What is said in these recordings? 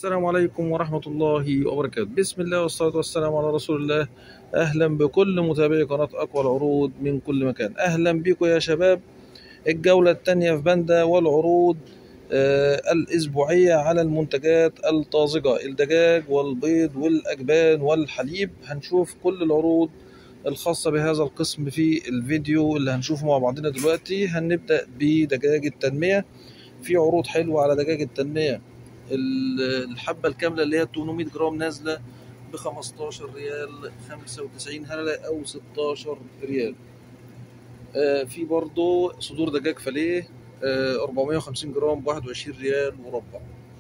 السلام عليكم ورحمة الله وبركاته بسم الله والصلاة والسلام على رسول الله أهلا بكل متابعي قناة أقوى العروض من كل مكان أهلا بكم يا شباب الجولة الثانية في بندا والعروض آه الأسبوعية على المنتجات الطازجة الدجاج والبيض والأجبان والحليب هنشوف كل العروض الخاصة بهذا القسم في الفيديو اللي هنشوفه مع بعضنا دلوقتي هنبدأ بدجاج التنمية في عروض حلوة على دجاج التنمية الحبة الكاملة اللي هي 800 جرام نازلة ب 15 ريال 95 هللة أو 16 ريال آه في برضو صدور دجاج فليه آه 450 جرام ب 21 ريال وربع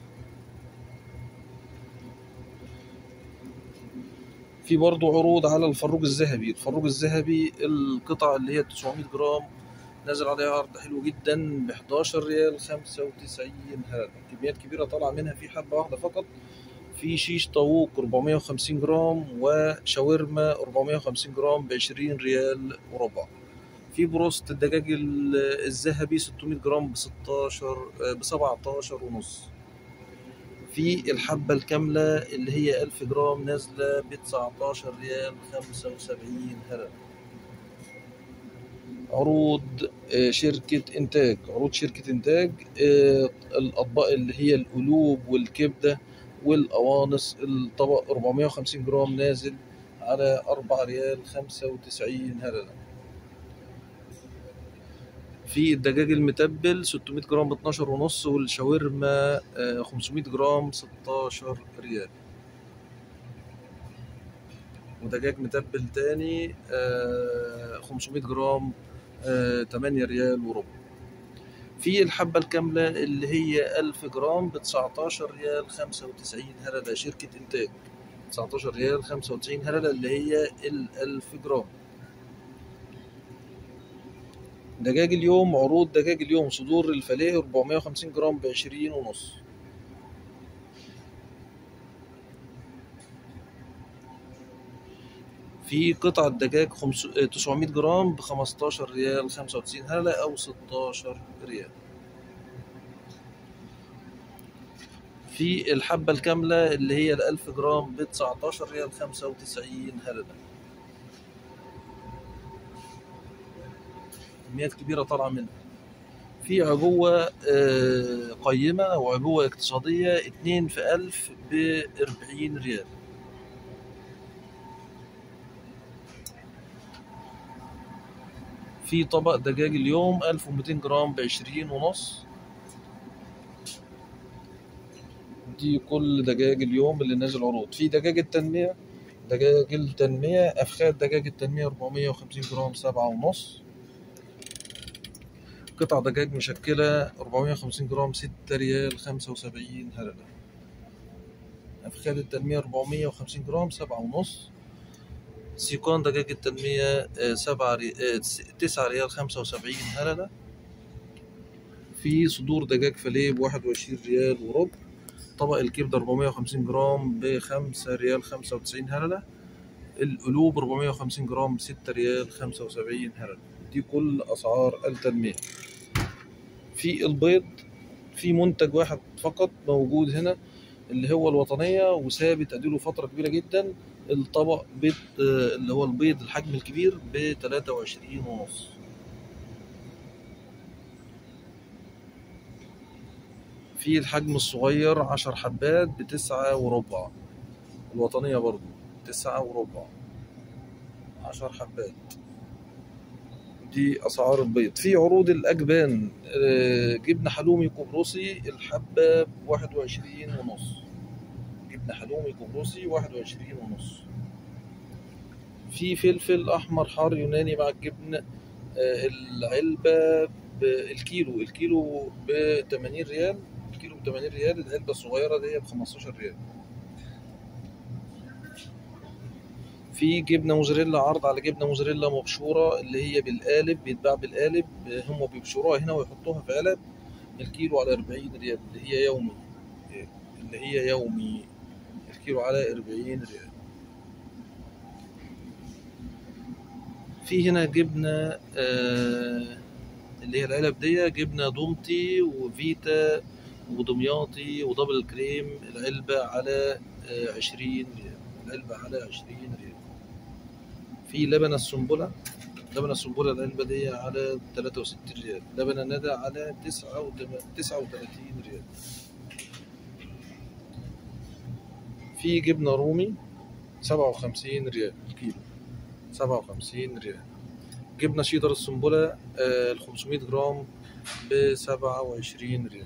في برضو عروض على الفروج الذهبي الفروج الذهبي القطع اللي هي 900 جرام نازل عليها عرض حلو جدا ب 11 ريال 95 هلله كميات كبيره طالعه منها في حبه واحده فقط في شيش طاووق 450 جرام وشاورما 450 جرام ب 20 ريال وربع في بروست الدجاج الذهبي 600 جرام ب 16 ب 17 ونص في الحبة الكاملة اللي هي 1000 جرام نازلة ب 19 ريال 75 هلله عروض شركة إنتاج عروض شركة إنتاج الأطباق اللي هي القلوب والكبدة والقوانص الطبق 450 جرام نازل على 4 ريال 95 هللة في الدجاج المتبل 600 جرام ب 12 ونص والشاورما 500 جرام 16 ريال ودجاج متبل تاني 500 جرام 8 ريال وربع في الحبة الكاملة اللي هي 1000 جرام ب 19 ريال 95 هللة شركة إنتاج 19 ريال 95 هللة اللي هي ال 1000 جرام دجاج اليوم عروض دجاج اليوم صدور الفليه 450 جرام ب 20 ونص في قطعة دجاج 900 جرام ب 15 ريال 95 هللة أو 16 ريال في الحبة الكاملة اللي هي الألف جرام ب 19 ريال 95 هللة كميات كبيرة طالعة منها في عبوة قيمة أو عبوة اقتصادية اتنين في ألف ب 40 ريال في طبق دجاج اليوم 1200 جرام بعشرين ونص دي كل دجاج اليوم اللي نازل عروض في دجاج التنمية دجاج التنمية أفخاد دجاج التنمية 450 جرام سبعة ونص قطع دجاج مشكلة 450 جرام ستة ريال خمسة وسبعين هللة أفخاد التنمية 450 جرام سبعة ونص سيقان دجاج التنمية سبعة ري... تسعة ريال خمسة وسبعين هللة في صدور دجاج فليه بواحد وعشرين ريال وربع طبق الكبدة أربعمية وخمسين جرام بخمسة ريال خمسة وتسعين هللة القلوب أربعمية وخمسين جرام بستة ريال خمسة وسبعين هللة دي كل أسعار التنمية في البيض في منتج واحد فقط موجود هنا اللي هو الوطنية وثابت أديله فترة كبيرة جدا الطبق بيض اللي هو البيض الحجم الكبير ب 23 ونص في الحجم الصغير عشر حبات بتسعة وربع الوطنية برضو تسعة وربع عشر حبات دي أسعار البيض في عروض الأجبان جبنة حلومي قبرصي الحبة بواحد وعشرين ونص جبنة حلومي قبرصي واحد وعشرين ونص في فلفل أحمر حار يوناني مع الجبن العلبة الكيلو الكيلو ب 80 ريال الكيلو ب 80 ريال العلبة الصغيرة دي ب 15 ريال في جبنة موزاريلا عرض على جبنة موزاريلا مبشورة اللي هي بالقالب بيتباع بالقالب هم بيبشروها هنا ويحطوها في علب الكيلو على 40 ريال اللي هي يومي اللي هي يومي الكيلو على 40 ريال في هنا جبنة آه اللي هي العلب دي جبنة دومتي وفيتا ودمياطي ودبل كريم العلبة على آه، عشرين ريال العلبة على عشرين ريال في لبن السنبلة لبن السنبلة العلبة دي على تلاتة وستين ريال لبن الندى على تسعة وتم- تسعة وتلاتين ريال في جبنة رومي سبعة وخمسين ريال الكيلو سبعة وخمسين ريال جبنة شيدر السنبلة الخمسمية جرام بسبعة وعشرين ريال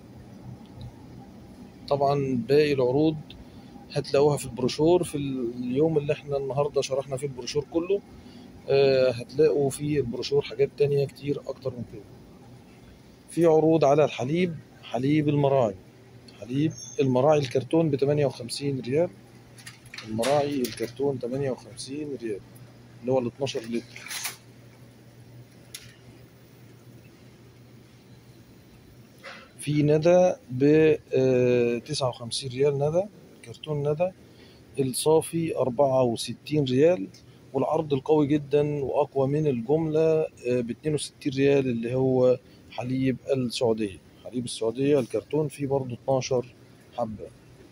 طبعا باقي العروض هتلاقوها في البروشور في اليوم اللي احنا النهاردة شرحنا فيه البروشور كله آه، هتلاقوا في البروشور حاجات تانية كتير أكتر من كده في عروض على الحليب حليب المراعي حليب المراعي الكرتون بتمانية وخمسين ريال المراعي الكرتون تمانية وخمسين ريال اللي هو الاتناشر لتر في ندى ب تسعة وخمسين ريال ندى كرتون ندى الصافي أربعة وستين ريال والعرض القوي جدا وأقوى من الجملة باتنين وستين ريال اللي هو حليب السعودية حليب السعودية الكرتون فيه برضو اتناشر حبة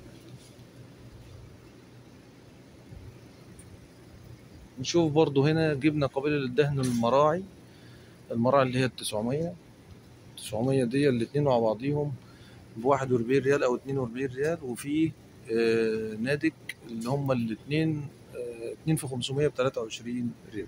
نشوف برضو هنا جبنة قابلة للدهن المراعي المراعي اللي هي التسعمية التسعمية دي الاتنين مع بعضيهم بواحد وأربعين ريال أو اتنين وأربعين ريال وفي آه، نادك اللي هما الاتنين آه، اتنين في خمسمية بتلاتة وعشرين ريال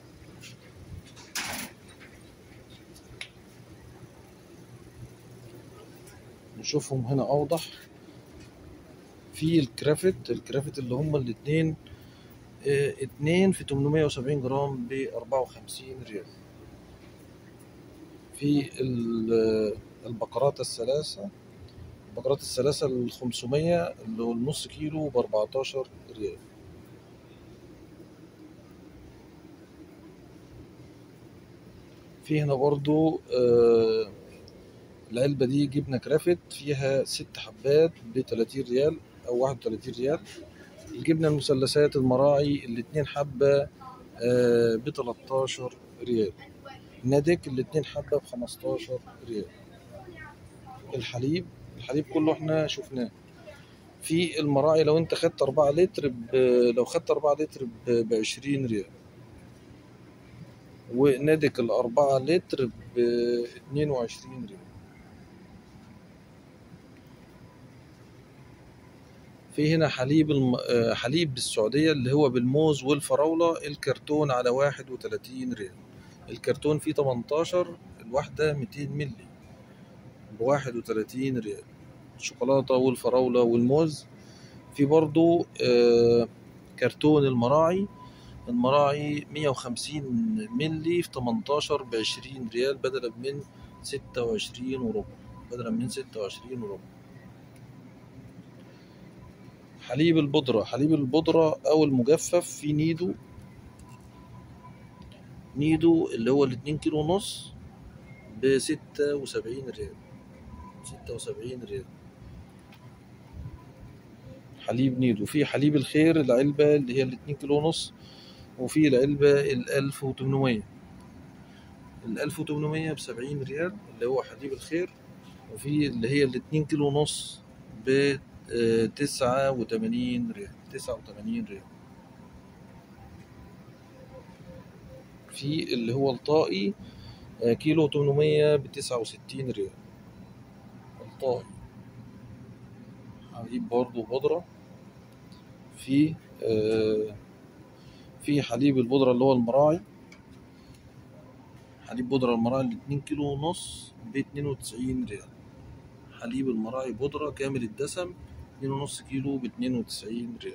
نشوفهم هنا أوضح في الكرافت الكرافت اللي هما الاتنين آه، اتنين في تمنمية وسبعين جرام بأربعة وخمسين ريال في ال- البقرات الثلاثة البقرات الثلاثة الخمسمية اللي هو النص كيلو بأربعتاشر ريال في هنا برضو آه، العلبة دي جبنة كرافت فيها ست حبات بتلاتين ريال أو واحد وتلاتين ريال الجبنة المثلثات المراعي الاتنين حبة بتلاتاشر ريال نادك الاتنين حبة بخمستاشر ريال الحليب الحليب كله احنا شفناه في المراعي لو انت خدت أربعة لتر ب... لو خدت أربعة لتر ب- بعشرين ريال ونادك الأربعة لتر باتنين وعشرين ريال في هنا حليب الم... آه، حليب بالسعودية اللي هو بالموز والفراولة الكرتون على واحد وتلاتين ريال الكرتون فيه تمنتاشر الواحدة ميتين ملي بواحد وتلاتين ريال الشوكولاتة والفراولة والموز في برضو آه، كرتون المراعي المراعي مية وخمسين ملي في تمنتاشر بعشرين ريال بدلا من ستة وعشرين وربع بدلا من ستة وعشرين وربع حليب البودرة حليب البودرة أو المجفف في نيدو نيدو اللي هو الاتنين كيلو ونص بستة وسبعين ريال ستة وسبعين ريال حليب نيدو في حليب الخير العلبة اللي هي الاتنين كيلو ونص وفي العلبة الألف وتمنمية الألف وتمنمية بسبعين ريال اللي هو حليب الخير وفي اللي هي الاتنين كيلو ونص بتسعة وتمانين ريال تسعة وتمانين ريال في اللي هو الطائي آه، كيلو تمنمية بتسعة وستين ريال الطائي حليب برضو بودرة في آه، في حليب البودرة اللي هو المراعي حليب بودرة المراعي الاتنين كيلو ونص باتنين وتسعين ريال حليب المراعي بودرة كامل الدسم اتنين ونص كيلو باتنين وتسعين ريال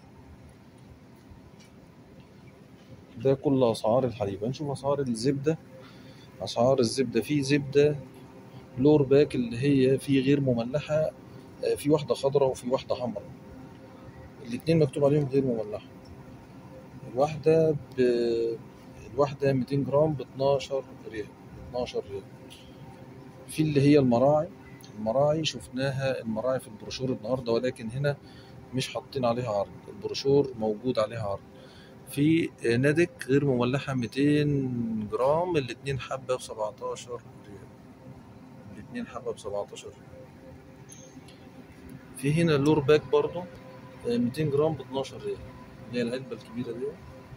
ده كل أسعار الحليب هنشوف أسعار الزبدة أسعار الزبدة في زبدة لور باك اللي هي في غير مملحة آه، في واحدة خضراء وفي واحدة حمراء الاتنين مكتوب عليهم غير مملحة الواحدة ب الواحدة 200 جرام ب 12 ريال 12 ريال في اللي هي المراعي المراعي شفناها المراعي في البروشور النهاردة ولكن هنا مش حاطين عليها عرض البروشور موجود عليها عرض في نادك غير مملحة 200 جرام الاتنين حبة ب 17 ريال الاتنين حبة ب 17 ريال في هنا لور باك برضو آه، 200 جرام ب 12 ريال اللي هي العلبة الكبيرة دي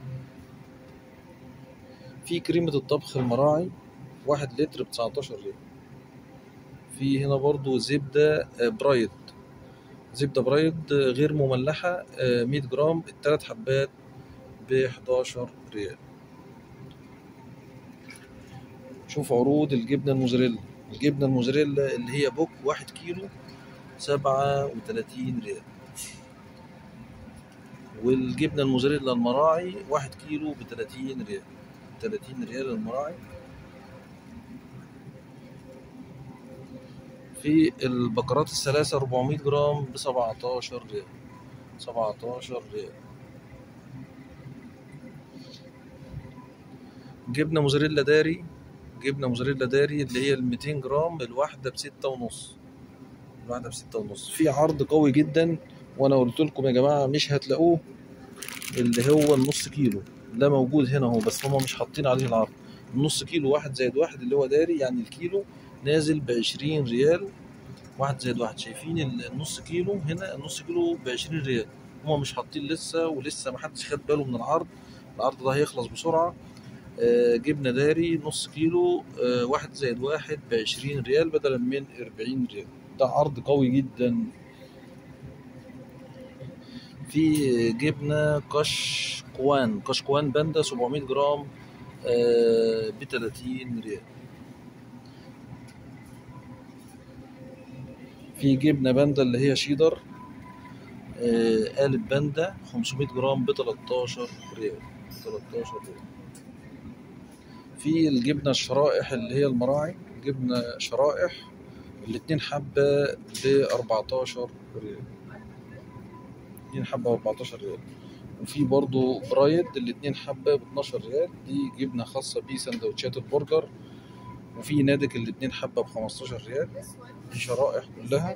في كريمة الطبخ المراعي واحد لتر ب 19 ريال في هنا برضو زبدة آه، برايد زبدة برايد آه، غير مملحة آه، 100 جرام التلات حبات ب 11 ريال شوف عروض الجبنة الموزاريلا الجبنة الموزاريلا اللي هي بوك واحد كيلو سبعة وتلاتين ريال والجبنة الموزاريلا المراعي واحد كيلو بتلاتين ريال تلاتين ريال المراعي في البقرات الثلاثة 400 جرام ب 17 ريال 17 ريال جبنة موزاريلا داري جبنة موزاريلا داري اللي هي ال 200 جرام الواحدة بستة ونص الواحدة بستة ونص في عرض قوي جدا وانا قلت لكم يا جماعة مش هتلاقوه اللي هو النص كيلو ده موجود هنا اهو بس هما مش حاطين عليه العرض النص كيلو واحد زائد واحد اللي هو داري يعني الكيلو نازل بعشرين ريال واحد زائد واحد شايفين النص كيلو هنا النص كيلو بعشرين ريال هما مش حاطين لسه ولسه محدش خد باله من العرض العرض ده هيخلص بسرعة آه، جبنة داري نص كيلو آه، واحد زائد واحد بعشرين ريال بدلا من أربعين ريال ده عرض قوي جدا في جبنة قشقوان قشقوان باندا 700 جرام ب 30 ريال في جبنة باندا اللي هي شيدر آه، قالب باندا 500 جرام ب 13 ريال 13 ريال في الجبنة الشرائح اللي هي المراعي جبنة شرائح الاتنين حبة ب 14 ريال اتنين حبة ب 14 ريال وفي برضو برايد الاتنين حبة ب 12 ريال دي جبنة خاصة بسندوتشات البرجر وفي نادك الاتنين حبة ب 15 ريال دي شرائح كلها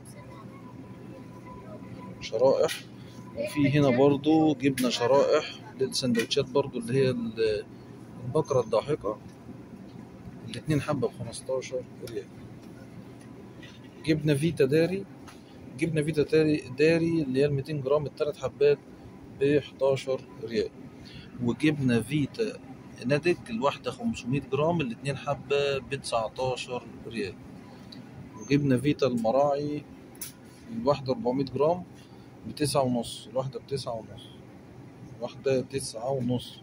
شرائح وفي هنا برضو جبنة شرائح للسندوتشات برضو اللي هي ال- البقرة الضاحكة الاتنين حبة ب 15 ريال جبنة فيتا داري جبنة فيتا داري داري اللي هي ال 200 جرام التلات حبات ب 11 ريال وجبنة فيتا نادك الواحدة 500 جرام الاتنين حبة ب 19 ريال وجبنة فيتا المراعي الواحدة 400 جرام بتسعة ونص الواحدة بتسعة ونص الواحدة تسعة ونص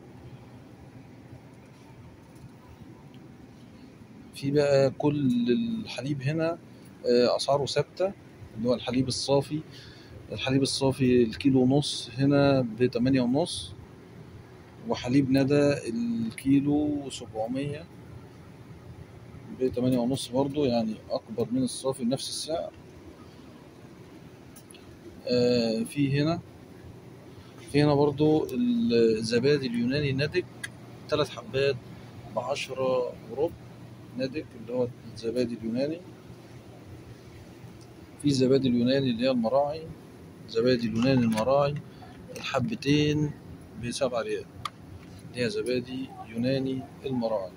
في بقى كل الحليب هنا آه، أسعاره ثابتة اللي هو الحليب الصافي الحليب الصافي الكيلو ونص هنا بتمانية ونص وحليب ندى الكيلو سبعمية بتمانية ونص برضو يعني أكبر من الصافي بنفس السعر آه، في هنا في هنا برضو الزبادي اليوناني نادك ثلاث حبات بعشرة وربع نادك اللي هو الزبادي اليوناني في زبادي اليوناني اللي هي المراعي زبادي اليوناني المراعي الحبتين بسبعة ريال اللي هي زبادي يوناني المراعي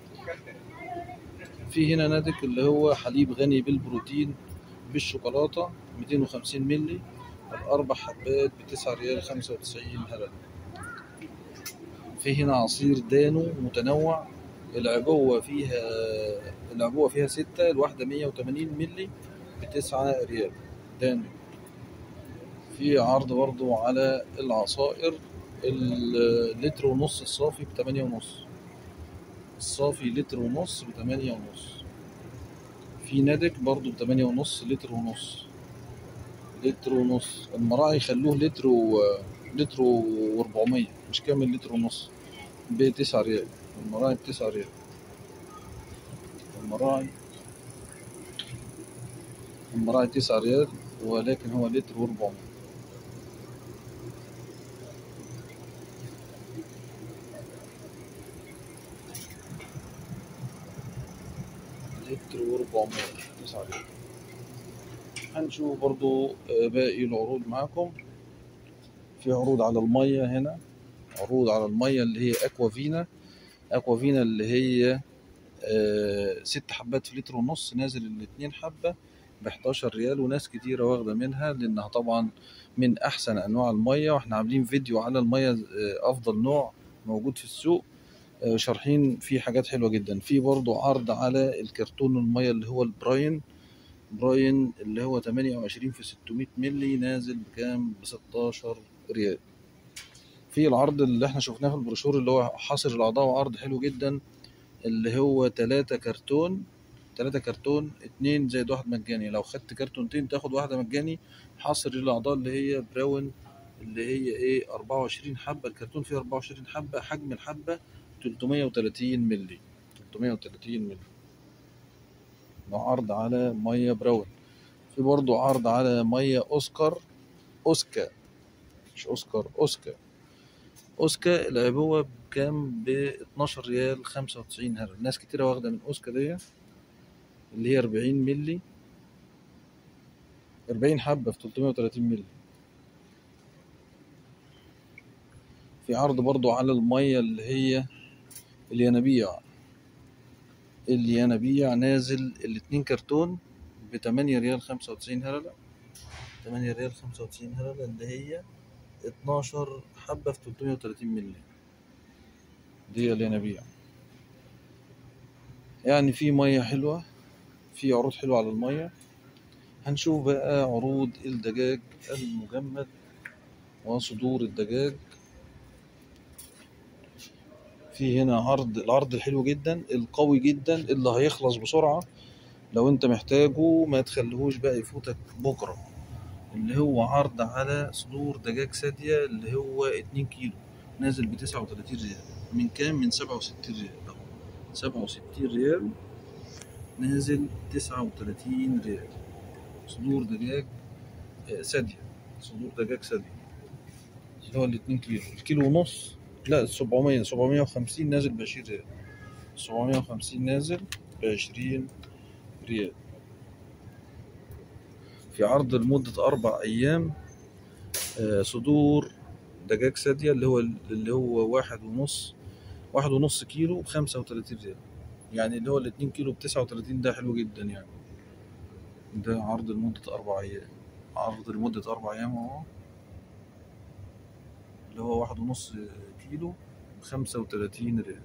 في هنا نادك اللي هو حليب غني بالبروتين بالشوكولاتة 250 ملي الأربع حبات بتسعة ريال خمسة وتسعين هلل في هنا عصير دانو متنوع العبوة فيها العبوة فيها ستة الواحدة مية وتمانين ملي بتسعة ريال دانو في عرض برضو على العصائر اللتر ونص الصافي بتمانية ونص الصافي لتر ونص بتمانية ونص في نادك برضو بتمانية ونص لتر ونص لتر ونص المراعي خلوه لتر و لتر واربعمية مش كامل لتر ونص بتسعة ريال المراعي بتسعة ريال المراعي المراعي تسعة ريال ولكن هو لتر واربعمية لتر واربعمية تسعة ريال هنشوف برضو آه، باقي العروض معاكم في عروض على المية هنا عروض على المية اللي هي اكوا فينا اكوا فينا اللي هي آه، ست حبات في لتر ونص نازل الاتنين حبة ب 11 ريال وناس كتيرة واخدة منها لأنها طبعا من أحسن أنواع المية وإحنا عاملين فيديو على المية آه، أفضل نوع موجود في السوق آه، شارحين فيه حاجات حلوة جدا في برضو عرض على الكرتون المية اللي هو البراين براين اللي هو 28 في 600 ملي نازل بكام ب 16 ريال في العرض اللي احنا شفناه في البروشور اللي هو حصر الأعضاء وعرض حلو جدا اللي هو تلاتة كرتون تلاتة كرتون اتنين زائد واحد مجاني لو خدت كرتونتين تاخد واحدة مجاني حصر الأعضاء اللي هي براون اللي هي ايه أربعة وعشرين حبة الكرتون فيه أربعة وعشرين حبة حجم الحبة تلتمية وتلاتين ملي تلتمية وتلاتين ملي ده عرض على مية براون في برضو عرض على مية أوسكار أوسكا مش أوسكار أوسكا أوسكا العبوة بكام ب 12 ريال 95 هرم ناس كتيرة واخدة من أوسكا دي اللي هي 40 ملي 40 حبة في 330 ملي في عرض برضو على المية اللي هي الينابيع الينابيع نازل الاتنين كرتون بتمانية ريال خمسة وتسعين هرلة تمانية ريال خمسة وتسعين هرلة اللي هي اتناشر حبة في تلتمية وتلاتين ملي دي الينابيع يعني في مية حلوة في عروض حلوة على المية هنشوف بقى عروض الدجاج المجمد وصدور الدجاج في هنا عرض العرض الحلو جدا القوي جدا اللي هيخلص بسرعة لو انت محتاجه ما تخليهوش بقى يفوتك بكرة اللي هو عرض على صدور دجاج سادية اللي هو اتنين كيلو نازل بتسعة وتلاتين ريال من كام من سبعة وستين ريال اهو سبعة وستين ريال نازل تسعة وتلاتين ريال صدور دجاج آه، سادية صدور دجاج سادية اللي هو الاتنين كيلو الكيلو ونص لا سبعمية سبعمية وخمسين نازل بعشرين ريال سبعمية وخمسين نازل بعشرين ريال في عرض لمدة أربع أيام آه، صدور دجاج سادية اللي هو اللي هو واحد ونص واحد ونص كيلو بخمسة وتلاتين ريال يعني اللي هو الاتنين كيلو بتسعة وتلاتين ده حلو جدا يعني ده عرض لمدة أربع أيام عرض لمدة أربع أيام أهو اللي هو واحد ونص كيلو بخمسة وتلاتين ريال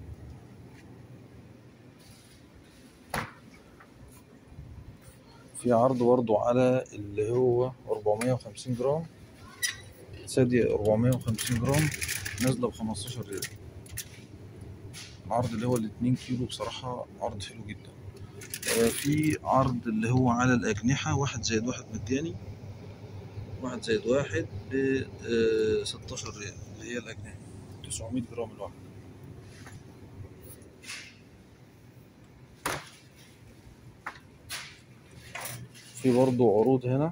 في عرض برضو على اللي هو أربعمية وخمسين جرام سادية أربعمية وخمسين جرام نازلة بخمستاشر ريال العرض اللي هو الاتنين كيلو بصراحة عرض حلو جدا آه، في عرض اللي هو على الأجنحة واحد زائد واحد مجاني واحد زائد واحد ب ستاشر ريال اللي هي الأجنحة تسعمية جرام الواحد في برضو عروض هنا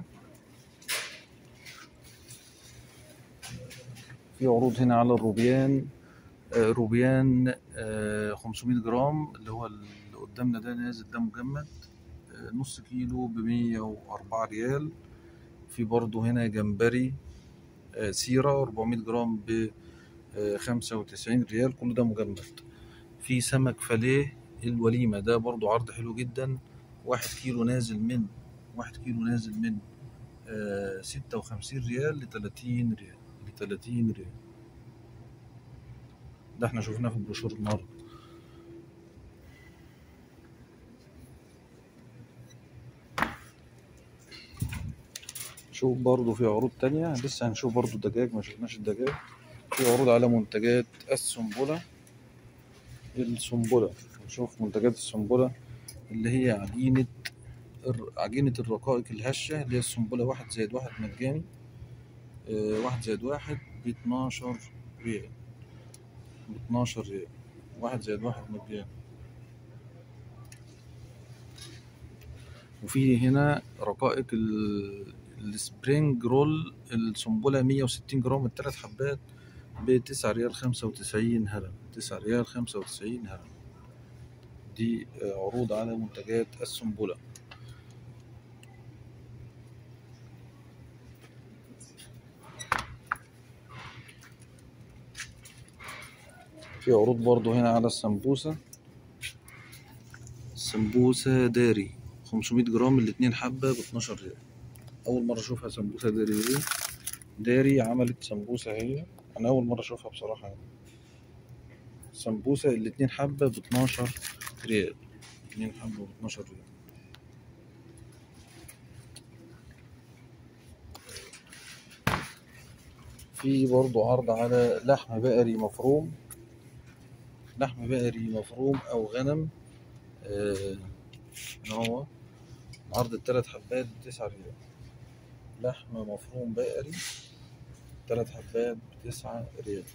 في عروض هنا على الروبيان آه، روبيان آه، 500 جرام اللي هو اللي قدامنا ده نازل ده مجمد آه، نص كيلو بمية وأربعة ريال في برضو هنا جمبري آه، سيرة 400 جرام ب 95 ريال كل ده مجمد في سمك فاليه الوليمة ده برضو عرض حلو جدا واحد كيلو نازل من واحد كيلو نازل من ستة وخمسين ريال لتلاتين ريال لتلاتين ريال ده احنا شفناه في البروشور النهارده شوف برضو في عروض تانية لسه هنشوف برضو الدجاج ما شفناش الدجاج في عروض على منتجات السنبلة السنبلة نشوف منتجات السنبلة اللي هي عجينة الر- عجينة الرقائق الهشة اللي هي السنبلة واحد زائد واحد مجاني آه، واحد زائد واحد باتناشر ريال باتناشر ريال واحد زائد واحد مجاني وفي هنا رقائق ال- السبرينج رول السنبلة مية وستين جرام التلات حبات بتسعة ريال خمسة وتسعين هرم تسعة ريال خمسة وتسعين هرم دي آه، عروض على منتجات السنبلة في عروض برضو هنا على السمبوسة السمبوسة داري 500 جرام الاتنين حبة ب 12 ريال أول مرة أشوفها سمبوسة داري دي داري عملت سمبوسة هي أنا أول مرة أشوفها بصراحة يعني. سمبوسة الاتنين حبة ب 12 ريال اتنين حبة ب 12 ريال في برضو عرض على لحم بقري مفروم لحم بقري مفروم أو غنم آه هو عرض التلات حبات بتسعة ريال لحم مفروم بقري تلات حبات بتسعة ريال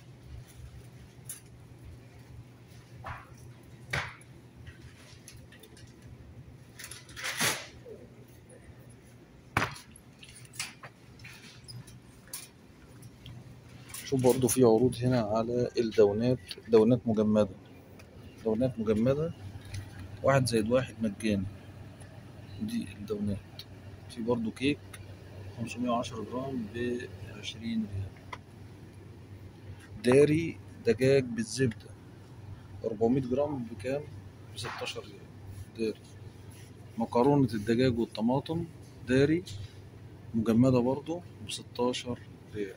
شوف برضو في عروض هنا على الدونات دونات مجمدة دونات مجمدة واحد زائد واحد مجاني دي الدونات في برضو كيك خمسمية وعشرة جرام بعشرين ريال داري دجاج بالزبدة أربعمية جرام بكام؟ بستاشر ريال داري مكرونة الدجاج والطماطم داري مجمدة برضو بستاشر ريال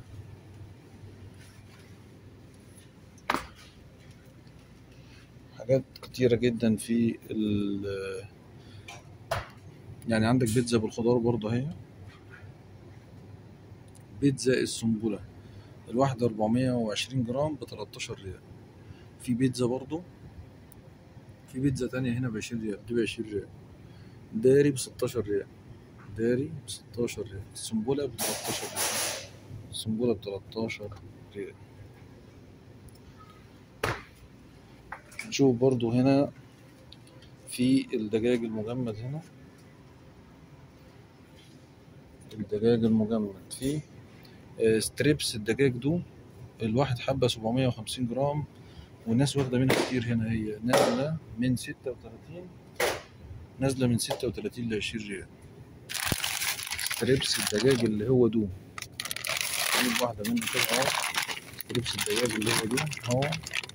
حاجات كتيرة جدا في ال يعني عندك بيتزا بالخضار برضه اهي بيتزا السنبلة الواحدة أربعمية وعشرين جرام بتلاتاشر ريال في بيتزا برضه في بيتزا تانية هنا بعشرين ريال دي بعشرين ريال داري بستاشر ريال داري بستاشر ريال السنبلة بتلاتاشر ريال السنبلة بتلاتاشر ريال نشوف برضو هنا في الدجاج المجمد هنا الدجاج المجمد فيه ستريبس الدجاج دو الواحد حبة سبعمية وخمسين جرام والناس واخدة منها كتير هنا هي نازلة من ستة وتلاتين نازلة من ستة وتلاتين لعشرين ريال ستريبس الدجاج اللي هو دو نجيب واحدة منها كده اهو ستريبس الدجاج اللي هو دو اهو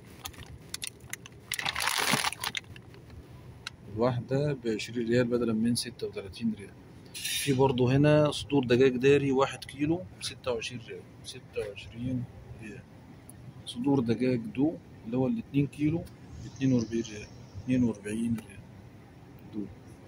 الواحدة بعشرين ريال بدلا من ستة وتلاتين ريال في برضه هنا صدور دجاج داري واحد كيلو بستة وعشرين ريال ستة وعشرين ريال صدور دجاج دو اللي هو الاتنين كيلو باتنين وأربعين ريال اتنين وأربعين ريال دو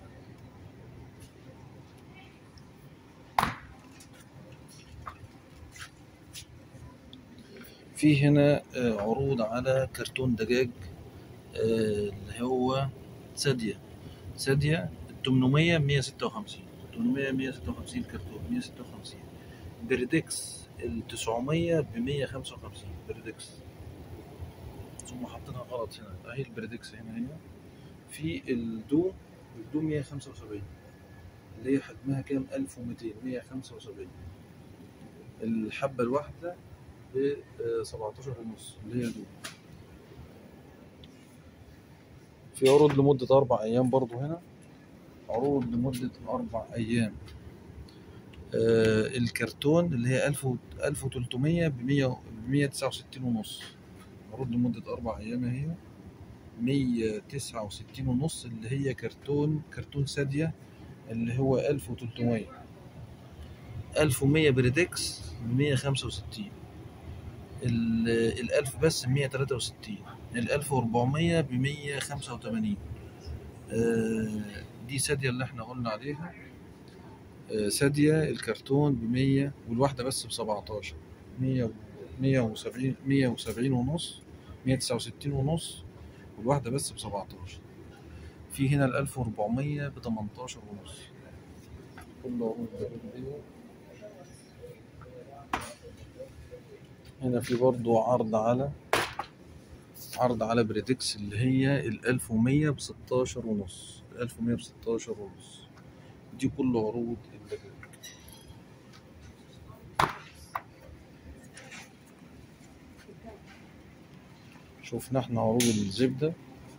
في هنا عروض على كرتون دجاج اللي هو سادية سادية التمنمية مية ستة وخمسين تمنمية مية ستة وخمسين كرتون مية ستة وخمسين بريدكس التسعمية بمية خمسة وخمسين بريدكس ثم حاطينها غلط هنا اهي البريدكس هنا هنا في الدو الدو مية خمسة وسبعين اللي هي حجمها كام ألف وميتين مية خمسة وسبعين الحبة الواحدة ب 17 ونص اللي هي دو في عروض لمدة أربع أيام برضو هنا عروض لمدة أربع أيام آه الكرتون اللي هي ألف ألف وتلتمية بمية بمية تسعة وستين ونص عروض لمدة أربع أيام هي مية تسعة وستين ونص اللي هي كرتون كرتون سادية اللي هو ألف وتلتمية ألف ومية بريدكس بمية خمسة وستين الألف بس بمية تلاتة وستين الألف وأربعمية بمية خمسة وتمانين دي سادية اللي احنا قلنا عليها سادية الكرتون بمية والواحدة بس بسبعتاشر مية مية وسبعين مية وسبعين ونص مية تسعة وستين ونص والواحدة بس بسبعتاشر في هنا الألف وأربعمية بتمنتاشر ونص كل عروض دي هنا في برضو عرض على عرض على بريدكس اللي هي الألف ومية بستاشر ونص الألف ومية بستاشر ونص دي كل عروض الدجاج شوفنا احنا عروض الزبدة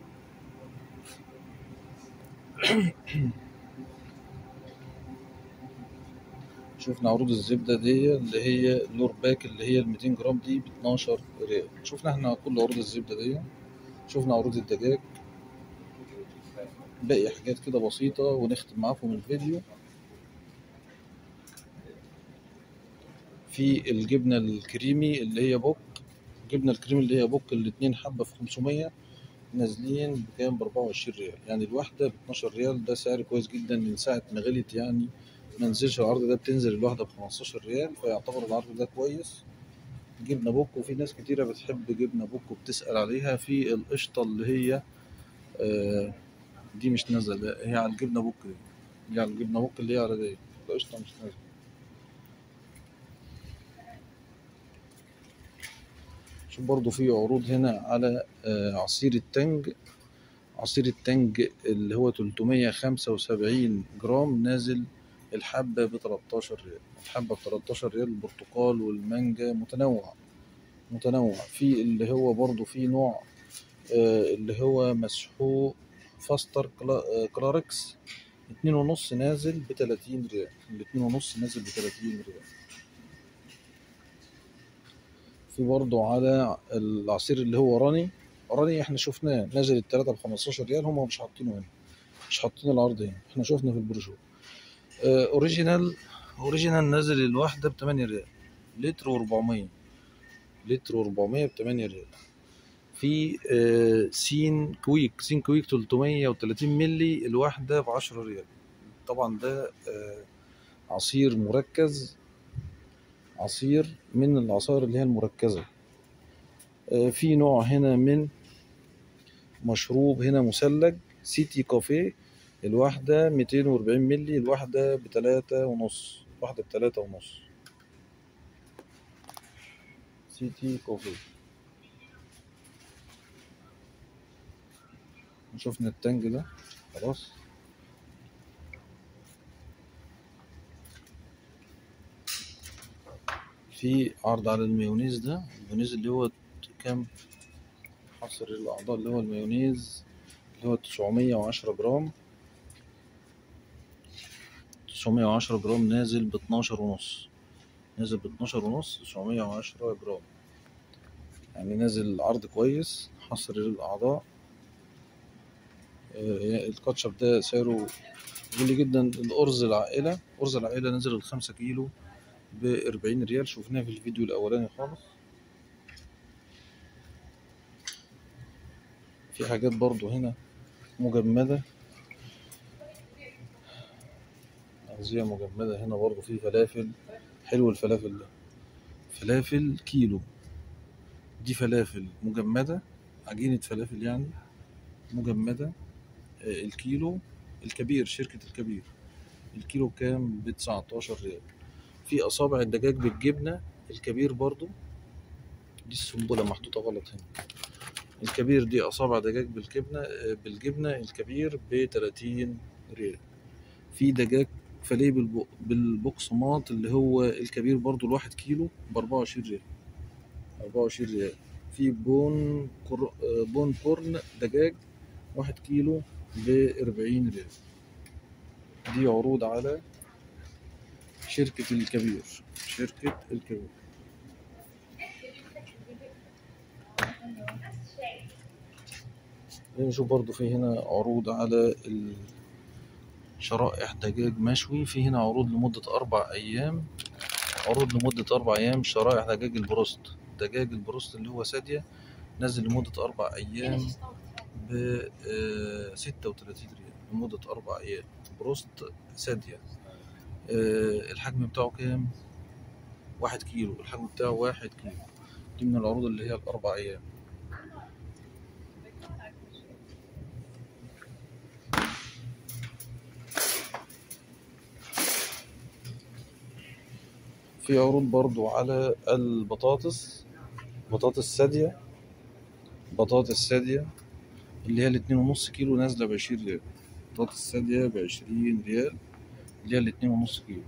شوفنا عروض الزبدة دي اللي هي لور باك اللي هي ال 200 جرام دي ب 12 ريال شوفنا احنا كل عروض الزبدة دي شوفنا عروض الدجاج باقي حاجات كده بسيطة ونختم معاكم الفيديو في الجبنة الكريمي اللي هي بوك الجبنة الكريمي اللي هي بوك الاتنين حبة في 500 نازلين بكام ب 24 ريال يعني الواحدة ب 12 ريال ده سعر كويس جدا من ساعة ما غلت يعني ما نزلش العرض ده بتنزل الواحدة ب 15 ريال فيعتبر العرض ده كويس جبنة بوك وفي ناس كتيرة بتحب جبنة بوك وبتسأل عليها في القشطة اللي هي آه دي مش نازلة لا، هي على الجبنة بوك دي دي على الجبنة بوك اللي هي على دي القشطة مش نازلة شوف برضو في عروض هنا على آه عصير التنج عصير التنج اللي هو 375 جرام نازل الحبة ب 13 ريال الحبة ب 13 ريال البرتقال والمانجا متنوع متنوع في اللي هو برضو في نوع آه اللي هو مسحوق فاستر كلا- آه، كلاركس اتنين ونص نازل بتلاتين ريال الاتنين ونص نازل بتلاتين ريال في برضو على العصير اللي هو راني راني احنا شفناه نازل التلاتة بخمستاشر ريال هما مش حاطينه هنا مش حاطين العرض هنا احنا شفنا في البروشور اه اوريجينال اوريجينال نازل الواحدة بتمانية ريال لتر وربعمية لتر وربعمية بتمانية ريال في آه، سين كويك سين كويك 330 ملي الواحدة بعشرة ريال طبعا ده آه، عصير مركز عصير من العصائر اللي هي المركزة آه، في نوع هنا من مشروب هنا مثلج سيتي كافيه الواحدة 240 ملي الواحدة بتلاتة ونص واحدة بتلاتة ونص سيتي كافيه شفنا التانج ده خلاص في عرض على المايونيز ده المايونيز اللي هو كام حصر الأعضاء اللي هو المايونيز اللي هو 910 جرام 910 جرام نازل ب 12 ونص نازل ب 12 ونص 910 جرام يعني نازل عرض كويس حصر للأعضاء آه، الكاتشب ده سعره غالي جدا الأرز العائلة أرز العائلة نزل الخمسة كيلو بأربعين ريال شفناه في الفيديو الأولاني خالص في حاجات برضو هنا مجمدة أغذية مجمدة هنا برضو في فلافل حلو الفلافل ده فلافل كيلو دي فلافل مجمدة عجينة فلافل يعني مجمدة آه، الكيلو الكبير شركة الكبير الكيلو بكام بتسعتاشر ريال في أصابع الدجاج بالجبنة الكبير برضو دي السنبلة محطوطة غلط هنا الكبير دي أصابع دجاج بالجبنة آه، بالجبنة الكبير بتلاتين ريال في دجاج فليه بالب- بالبقسماط اللي هو الكبير برضو الواحد كيلو بأربعة وعشرين ريال أربعة وعشرين ريال في بون كر... آه، بون كورن دجاج واحد كيلو بأربعين ريال دي عروض على شركة الكبير شركة الكبير نشوف برضو في هنا عروض على ال- شرائح دجاج مشوي في هنا عروض لمدة أربع أيام عروض لمدة أربع أيام شرائح دجاج البروست دجاج البروست اللي هو سادية نازل لمدة أربع أيام ب ستة وتلاتين ريال لمدة أربع أيام بروست سادية آه، الحجم بتاعه كام؟ واحد كيلو الحجم بتاعه واحد كيلو دي من العروض اللي هي الأربع أيام في عروض برضو على البطاطس بطاطس سادية بطاطس سادية اللي هي الاتنين ونص كيلو نازلة بعشرين ريال بطاطس سادية بعشرين ريال اللي هي الاتنين ونص كيلو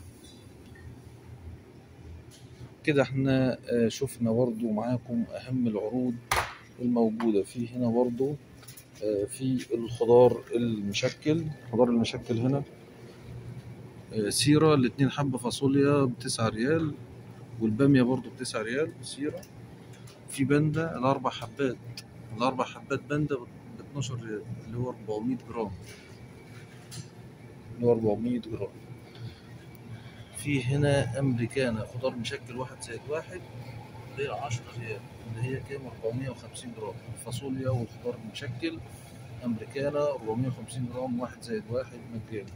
كده احنا آه، شفنا برضو معاكم أهم العروض الموجودة في هنا برضو آه، في الخضار المشكل الخضار المشكل هنا آه، سيرة الاتنين حبة فاصوليا بتسعة ريال والبامية برضو بتسعة ريال سيرة في بندة الأربع حبات الأربع حبات بندة 12 ريال اللي هو 400 جرام اللي هو 400 جرام في هنا امريكانا خضار مشكل واحد زائد واحد ب 10 ريال اللي هي كام 450 جرام الفاصوليا والخضار المشكل امريكانا 450 جرام واحد زائد واحد مجاني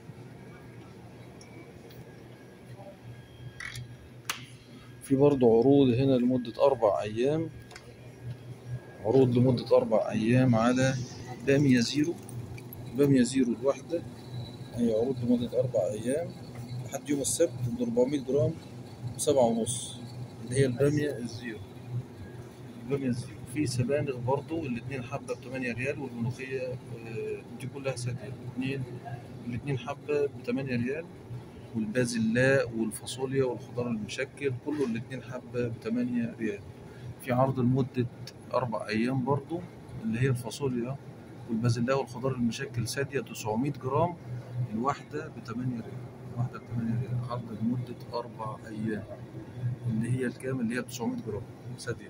في برضه عروض هنا لمدة أربع أيام عروض لمدة أربع أيام على بامية زيرو بامية زيرو الواحدة هي عروض لمدة أربع أيام لحد يوم السبت ب 400 جرام بسبعة ونص اللي هي البامية الزيرو البامية الزيرو في سبانخ برضو الاتنين حبة بتمانية ريال والملوخية آه، دي كلها سادية الاتنين الاتنين حبة بتمانية ريال والبازلاء والفاصوليا والخضار المشكل كله الاتنين حبة بتمانية ريال في عرض لمدة أربع أيام برضو اللي هي الفاصوليا والبازلاء والخضار المشكل سادية 900 جرام الواحدة بتمانية ريال الواحدة بتمانية ريال عرض لمدة أربع أيام اللي هي الكام اللي هي 900 جرام سادية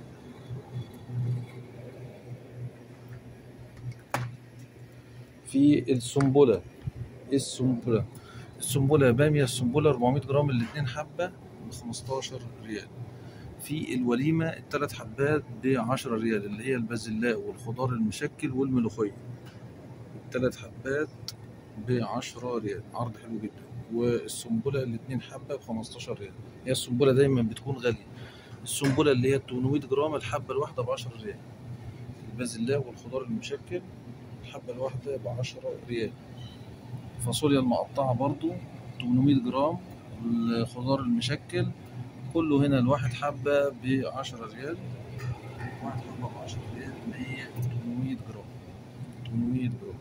في السنبلة السنبلة السنبلة بامية السنبلة 400 جرام الاتنين حبة ب 15 ريال في الوليمة التلات حبات ب 10 ريال اللي هي البازلاء والخضار المشكل والملوخية التلات حبات ب 10 ريال عرض حلو جدا والسنبلة الاتنين حبة ب 15 ريال هي السنبلة دايما بتكون غالية السنبلة اللي هي 800 جرام الحبة الواحدة ب 10 ريال البازلاء والخضار المشكل الحبة الواحدة ب 10 ريال الفاصوليا المقطعة برضو 800 جرام الخضار المشكل كله هنا الواحد حبة ب 10 ريال واحد حبة ب 10 ريال اللي هي 800 جرام 800 جرام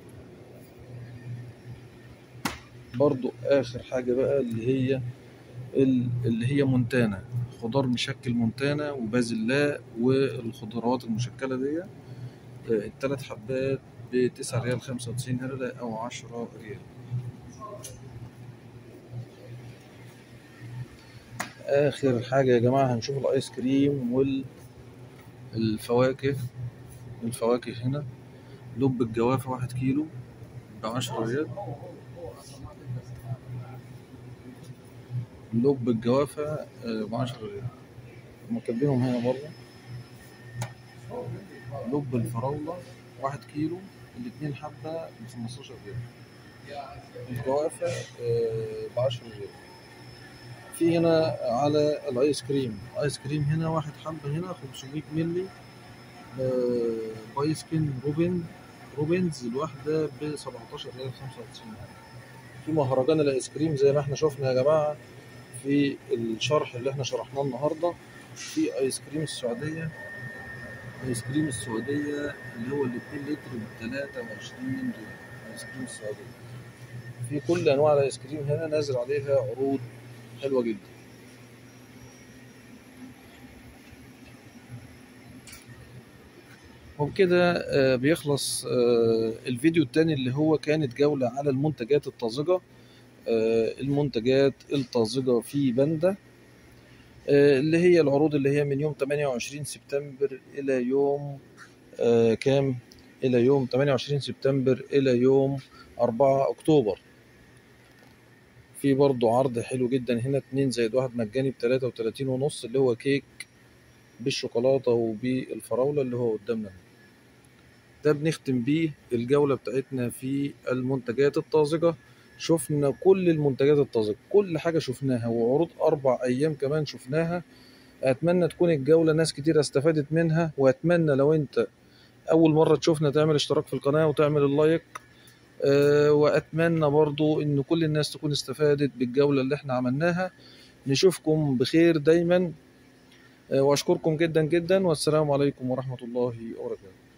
برضو آخر حاجة بقى اللي هي ال- اللي هي مونتانا خضار مشكل مونتانا وبازلاء والخضروات المشكلة دي آه، التلات حبات بتسعة ريال خمسة وتسعين هرلة أو عشرة ريال آخر حاجة يا جماعة هنشوف الآيس كريم والفواكه الفواكه هنا لب الجوافة واحد كيلو بعشرة ريال لب الجوافة آه، بعشرة ريال هما كاتبينهم هنا برضه لب الفراولة واحد كيلو الاتنين حبة بخمستاشر ريال الجوافة ب 10 ريال في هنا على الايس كريم الايس كريم هنا واحد حبة هنا 500 مللي آه، بايسكن روبن روبنز الواحدة ب 17 ريال 95 في مهرجان الايس كريم زي ما احنا شفنا يا جماعة في الشرح اللي احنا شرحناه النهاردة في ايس كريم السعودية ايس كريم السعودية اللي هو ال 2 لتر ب 23 ريال ايس كريم السعودية في كل انواع الايس كريم هنا نازل عليها عروض حلوة جدا وبكده آه، بيخلص آه، الفيديو التاني اللي هو كانت جولة على المنتجات الطازجة آه، المنتجات الطازجة في بندا آه، اللي هي العروض اللي هي من يوم 28 سبتمبر إلى يوم آه، كام إلى يوم 28 سبتمبر إلى يوم 4 أكتوبر في برضو عرض حلو جدا هنا اتنين زائد واحد مجاني بتلاتة وتلاتين ونص اللي هو كيك بالشوكولاتة وبالفراولة اللي هو قدامنا ده. ده بنختم بيه الجولة بتاعتنا في المنتجات الطازجة شفنا كل المنتجات الطازجة كل حاجة شفناها وعروض أربع أيام كمان شفناها أتمنى تكون الجولة ناس كتير استفادت منها وأتمنى لو أنت أول مرة تشوفنا تعمل اشتراك في القناة وتعمل اللايك أه وأتمنى برضو إن كل الناس تكون استفادت بالجولة اللي احنا عملناها نشوفكم بخير دايما أه وأشكركم جدا جدا والسلام عليكم ورحمة الله وبركاته